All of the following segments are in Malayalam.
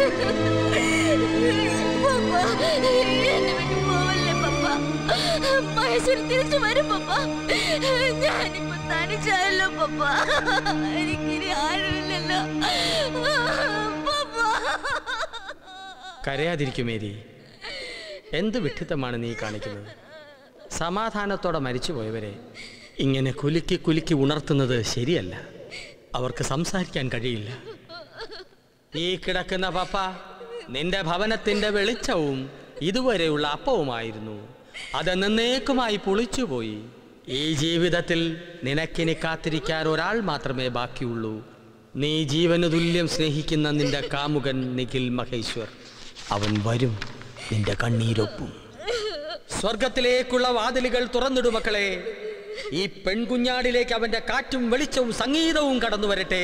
പപ്പ എന്നെ വിട്ടു പോവല്ലേ പപ്പ മഹേശ്വരി തിരിച്ചു വരും പപ്പ ഞാനിപ്പോ തനിച്ചായല്ലോ പപ്പ എനിക്കിനി ആരുമില്ലല്ലോ പപ്പ കരയാതിരിക്കും മേരി എന്ത് വിഡ്ഢിത്തമാണ് നീ കാണിക്കുന്നത് സമാധാനത്തോടെ മരിച്ചുപോയവരെ ഇങ്ങനെ കുലുക്കി കുലുക്കി ഉണർത്തുന്നത് ശരിയല്ല അവർക്ക് സംസാരിക്കാൻ കഴിയില്ല ഈ കിടക്കുന്ന പപ്പ നിന്റെ ഭവനത്തിന്റെ വെളിച്ചവും ഇതുവരെയുള്ള അപ്പവുമായിരുന്നു അത് എന്നേക്കുമായി പൊളിച്ചുപോയി ഈ ജീവിതത്തിൽ നിനക്കിനി കാത്തിരിക്കാൻ ഒരാൾ മാത്രമേ ബാക്കിയുള്ളൂ നീ ജീവന് തുല്യം സ്നേഹിക്കുന്ന നിന്റെ കാമുകൻ നിഖിൽ മഹേശ്വർ അവൻ വരും നിന്റെ കണ്ണീരൊപ്പും സ്വർഗത്തിലേക്കുള്ള വാതിലുകൾ തുറന്നിടു മക്കളെ ഈ പെൺകുഞ്ഞാടിലേക്ക് അവന്റെ കാറ്റും വെളിച്ചവും സംഗീതവും കടന്നു വരട്ടെ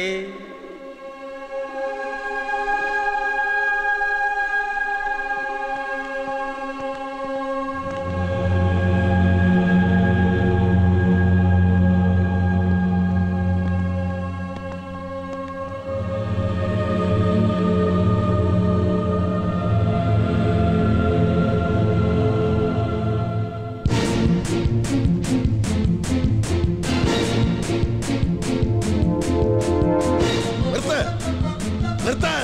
നിർത്ത് നിർത്താൻ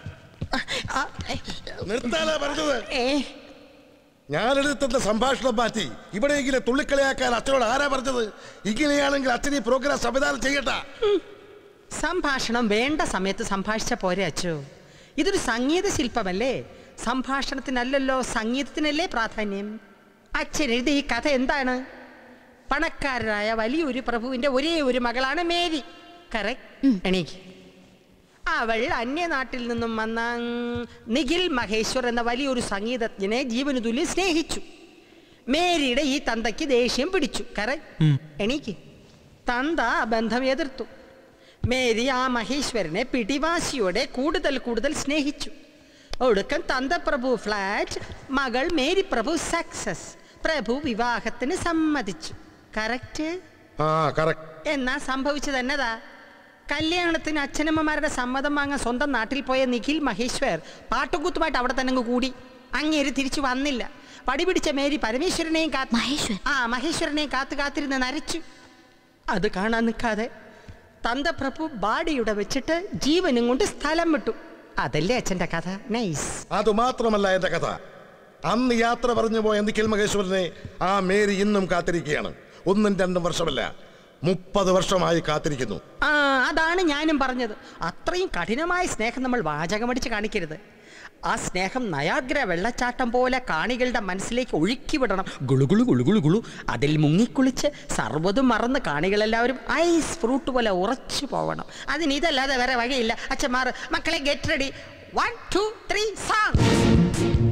നിർത്താനാ പറഞ്ഞത് ഞാനെടുത്ത സംഭാഷണം മാറ്റി ഇവിടെയെങ്കിലും തുള്ളിക്കളിയാക്കാൻ അച്ഛനോട് ആരാ പറഞ്ഞത് ഇങ്ങനെയാണെങ്കിൽ അച്ഛൻ ഈ പ്രോഗ്രാം സംവിധാനം ചെയ്യട്ട സംഭാഷണം വേണ്ട സമയത്ത് സംഭാഷിച്ച പോരെ അച്ചു ഇതൊരു സംഗീത ശില്പമല്ലേ സംഭാഷണത്തിനല്ലല്ലോ സംഗീതത്തിനല്ലേ പ്രാധാന്യം അച്ഛൻ എഴുതിയ ഈ കഥ എന്താണ് പണക്കാരനായ വലിയൊരു പ്രഭുവിന്റെ ഒരേ ഒരു മകളാണ് മേരി കറക്റ്റ് എണീക്ക് അവൾ അന്യനാട്ടിൽ നിന്നും വന്ന ഉം, നിഖിൽ മഹേശ്വർ എന്ന വലിയൊരു സംഗീതജ്ഞനെ ജീവനു തുല്യം സ്നേഹിച്ചു മേരിയുടെ ഈ തന്തയ്ക്ക് ദേഷ്യം പിടിച്ചു കറക്റ്റ് എണീക്ക് തന്ത ആ ബന്ധം എതിർത്തു മേരി ആ മഹേശ്വരനെ പിടിവാശിയോടെ കൂടുതൽ കൂടുതൽ സ്നേഹിച്ചു ഒടുക്കം തന്തപ്രഭു ഫ്ലാറ്റ് മകൾ മേരി പ്രഭു സക്സസ് പ്രഭു വിവാഹത്തിന് സമ്മതിച്ചു കറക്റ്റ് ആ കറക്റ്റ് എന്നാ സംഭവിച്ചത് എന്നതാ കല്യാണത്തിന് അച്ഛനമ്മമാരുടെ സമ്മതം വാങ്ങാൻ സ്വന്തം നാട്ടിൽ പോയ നിഖിൽ മഹേശ്വർ പാട്ടുകൂത്തുമായിട്ട് അവിടെ തന്നെ അങ്ങ് കൂടി അങ്ങേര് തിരിച്ചു വന്നില്ല പടി പിടിച്ച മേരി പരമേശ്വരനെയും കാത്ത് മഹേശ്വർ? ആ മഹേശ്വരനെയും കാത്തു കാത്തിരുന്ന് നരച്ചു അത് കാണാൻ നിൽക്കാതെ തന്തപ്രഭു ബാഡിയുടെ വെച്ചിട്ട് ജീവനും കൊണ്ട് സ്ഥലം വിട്ടു അതല്ലേ അച്ഛൻ്റെ കഥ നൈസ് അത് മാത്രമല്ല എന്റെ കഥ അന്ന് യാത്ര പറഞ്ഞു പോയ നിഖിൽ മഹേശ്വരനെ ആ മേരി ഇന്നും കാത്തിരിക്കുകയാണ് ഒന്നും രണ്ടും വർഷമല്ല മുപ്പത് വർഷമായി കാത്തിരിക്കുന്നു ആ അതാണ് ഞാനും പറഞ്ഞത് അത്രയും കഠിനമായ സ്നേഹം നമ്മൾ വാചകമടിച്ച് കാണിക്കരുത് ആ സ്നേഹം നയാഗ്ര വെള്ളച്ചാട്ടം പോലെ കാണികളുടെ മനസ്സിലേക്ക് ഒഴുക്കി വിടണം ഗുളുഗുളു ഗുളുഗുളു ഗുളു അതിൽ മുങ്ങിക്കുളിച്ച് സർവ്വതും മറന്ന് കാണികളെല്ലാവരും ഐസ് ഫ്രൂട്ട് പോലെ ഉറച്ചു പോവണം അതിന് ഇതല്ലാതെ വേറെ വകയില്ല അച്ഛന്മാർ മക്കളെ get ready one two three San